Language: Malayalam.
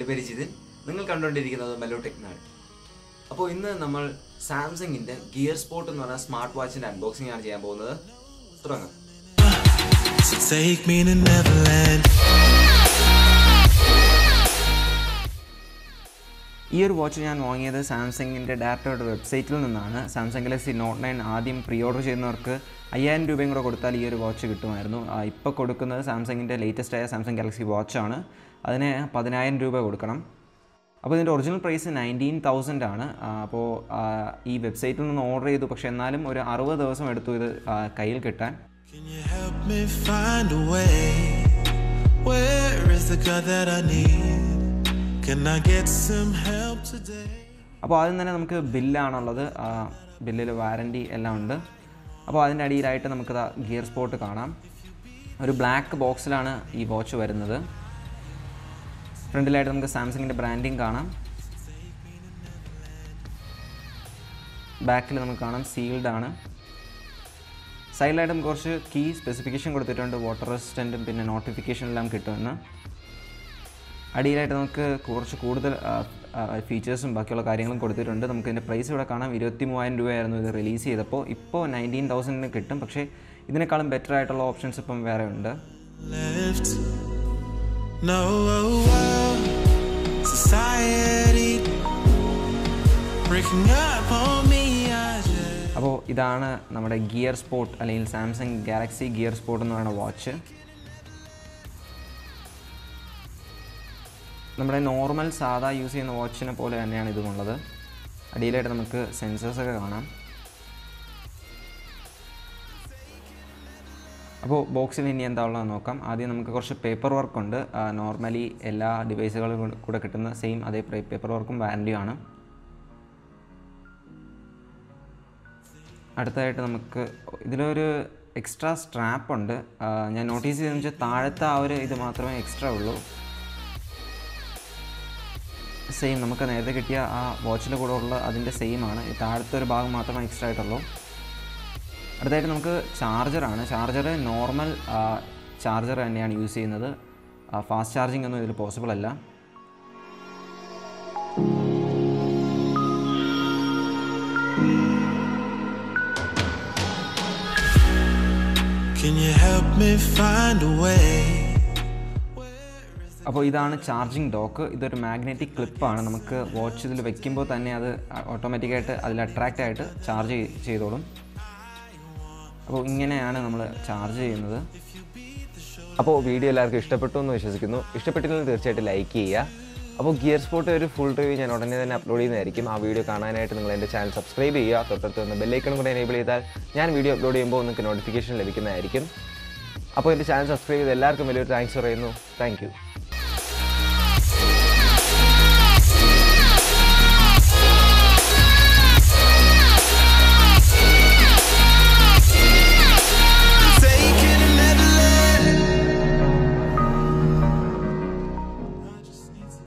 എൻ്റെ പേര് ജിതിൻ നിങ്ങൾ കണ്ടുകൊണ്ടിരിക്കുന്നത് മെലോ ടെക്നാൾ അപ്പോൾ ഇന്ന് നമ്മൾ സാംസങ്ങിൻ്റെ ഗിയർ സ്പോട്ട് എന്ന് പറഞ്ഞ സ്മാർട്ട് വാച്ചിൻ്റെ അൺബോക്സിംഗ് ആണ് ചെയ്യാൻ പോകുന്നത് തുടങ്ങാം So take me to Neverland. ഈ ഒരു വാച്ച് ഞാൻ വാങ്ങിയത് സാംസങ്ങിൻ്റെ ഡയറക്റ്റ് വെബ്സൈറ്റിൽ നിന്നാണ് സാംസങ് ഗാലക്സി നോട്ട് നയൻ ആദ്യം പ്രീ ഓർഡർ ചെയ്യുന്നവർക്ക് അയ്യായിരം രൂപയും കൂടെ കൊടുത്താൽ ഈ ഒരു വാച്ച് കിട്ടുമായിരുന്നു ഇപ്പോൾ കൊടുക്കുന്നത് സാംസങ്ങിൻ്റെ ലേറ്റസ്റ്റ് ആയ സാംസങ് ഗാലക്സി വാച്ചാണ് അതിന് പതിനായിരം രൂപ കൊടുക്കണം അപ്പോൾ ഇതിൻ്റെ ഒറിജിനൽ പ്രൈസ് നയൻറ്റീൻ തൗസൻഡ് ആണ് ആ, അപ്പോൾ ആ, ഈ വെബ്സൈറ്റിൽ നിന്ന് ഓർഡർ ചെയ്തു പക്ഷേ എന്നാലും ഒരു അറുപത് ദിവസം എടുത്തു ഇത് ആ, കയ്യിൽ കിട്ടാൻ Can you help me find a way? Where is the God that I need? Can I get some help today? അപ്പോൾ ആദ്യം തന്നെ നമുക്ക് ബില്ലാണുള്ളത് ബില്ലിൽ വാറൻറ്റി എല്ലാം ഉണ്ട് അപ്പോൾ അതിൻ്റെ അടിയിലായിട്ട് നമുക്ക് ഗിയർ സ്പോട്ട് കാണാം ഒരു ബ്ലാക്ക് ബോക്സിലാണ് ഈ വാച്ച് വരുന്നത് ഫ്രണ്ടിലായിട്ട് നമുക്ക് സാംസങ്ങിൻ്റെ ബ്രാൻഡിങ് കാണാം ബാക്കിൽ നമുക്ക് കാണാം സീൽഡ് ആണ് സൈഡിലായിട്ട് നമുക്ക് കുറച്ച് കീ സ്പെസിഫിക്കേഷൻ കൊടുത്തിട്ടുണ്ട് വാട്ടർ റെസിസ്റ്റൻറ്റും പിന്നെ നോട്ടിഫിക്കേഷൻ എല്ലാം കിട്ടുമെന്ന് അടിയിലായിട്ട് നമുക്ക് കുറച്ച് കൂടുതൽ ഫീച്ചേഴ്സും ബാക്കിയുള്ള കാര്യങ്ങളും കൊടുത്തിട്ടുണ്ട് നമുക്ക് ഇതിൻ്റെ പ്രൈസ് ഇവിടെ കാണാം ഇരുപത്തി മൂവായിരം രൂപയായിരുന്നു ഇത് റിലീസ് ചെയ്തപ്പോൾ ഇപ്പോൾ നയൻറ്റീൻ തൗസൻഡിന് കിട്ടും പക്ഷേ ഇതിനേക്കാളും ബെറ്റർ ആയിട്ടുള്ള ഓപ്ഷൻസ് ഇപ്പം വേറെ ഉണ്ട് Left. No, oh, oh. society breaking up on me. I just അപ്പോൾ ഇതാണ് നമ്മുടെ ഗിയർ സ്പോട്ട് അല്ലെങ്കിൽ സാംസങ് ഗാലക്സി ഗിയർ സ്പോട്ട് എന്ന് പറയുന്ന വാച്ച് നമ്മുടെ നോർമൽ സാധാ യൂസ് ചെയ്യുന്ന വാച്ചിനെ പോലെ തന്നെയാണ് ഇതുമുള്ളത് അടിയിലായിട്ട് നമുക്ക് സെൻസേഴ്സൊക്കെ കാണാം അപ്പോൾ ബോക്സിൽ ഇനി എന്താ ഉള്ളതെന്ന് നോക്കാം ആദ്യം നമുക്ക് കുറച്ച് പേപ്പർ വർക്ക് ഉണ്ട് നോർമലി എല്ലാ ഡിവൈസുകളും കൂടെ കിട്ടുന്ന സെയിം അതേ പേപ്പർ വർക്കും വാറൻറ്റിയും ആണ് അടുത്തതായിട്ട് നമുക്ക് ഇതിലൊരു എക്സ്ട്രാ സ്ട്രാപ്പ് ഉണ്ട് ആ, ഞാൻ നോട്ടീസ് ചെയ്തെന്ന് വെച്ചാൽ താഴത്തെ ആ ഒരു ഇത് മാത്രമേ എക്സ്ട്രാ ഉള്ളൂ സെയിം നമുക്ക് നേരത്തെ കിട്ടിയ ആ വാച്ചിൻ്റെ കൂടെ ഉള്ള അതിൻ്റെ സെയിം ആണ് ഈ താഴത്തെ ഒരു ഭാഗം മാത്രമേ എക്സ്ട്രാ ആയിട്ടുള്ളൂ അടുത്തായിട്ട് നമുക്ക് ചാർജറാണ് ചാർജർ നോർമൽ ചാർജർ തന്നെയാണ് യൂസ് ചെയ്യുന്നത് ഫാസ്റ്റ് ചാർജിങ് ഒന്നും ഇതിൽ പോസിബിൾ അല്ല Can you help me find a way? അപ്പോൾ ഇതാണ് ചാർജിങ് ഡോക്ക് ഇതൊരു മാഗ്നറ്റിക് ക്ലിപ്പാണ് നമുക്ക് വാച്ച് ഇതിൽ വെക്കുമ്പോൾ തന്നെ അത് ഓട്ടോമാറ്റിക്കായിട്ട് അതിൽ അട്രാക്റ്റ് ആയിട്ട് ചാർജ് ചെയ്തോളും അപ്പോൾ ഇങ്ങനെയാണ് നമ്മൾ ചാർജ് ചെയ്യുന്നത് അപ്പോൾ വീഡിയോ എല്ലാവർക്കും ഇഷ്ടപ്പെട്ടു എന്ന് വിശ്വസിക്കുന്നു ഇഷ്ടപ്പെട്ടില്ലെങ്കിൽ തീർച്ചയായിട്ടും ലൈക്ക് ചെയ്യുക അപ്പോൾ ഗിയർ സ്പോട്ട് ഒരു ഫുൾ റിവ്യൂ ഞാൻ ഉടനെ തന്നെ അപ്ലോഡ് ചെയ്യുന്നതായിരിക്കും ആ വീഡിയോ കാണാനായിട്ട് നിങ്ങൾ എൻ്റെ ചാനൽ സബ്സ്ക്രൈബ് ചെയ്യുക തൊട്ടടുത്ത് വന്ന് ബെല്ലൈക്കൺ കൂടെ എനേബിൾ ചെയ്താൽ ഞാൻ വീഡിയോ അപ്ലോഡ് ചെയ്യുമ്പോൾ നിങ്ങൾക്ക് നോട്ടിഫിക്കേഷൻ ലഭിക്കുന്നതായിരിക്കും അപ്പോൾ എൻ്റെ ചാനൽ സബ്സ്ക്രൈബ് ചെയ്ത് എല്ലാവർക്കും വലിയൊരു താങ്ക്സ് പറയുന്നു താങ്ക്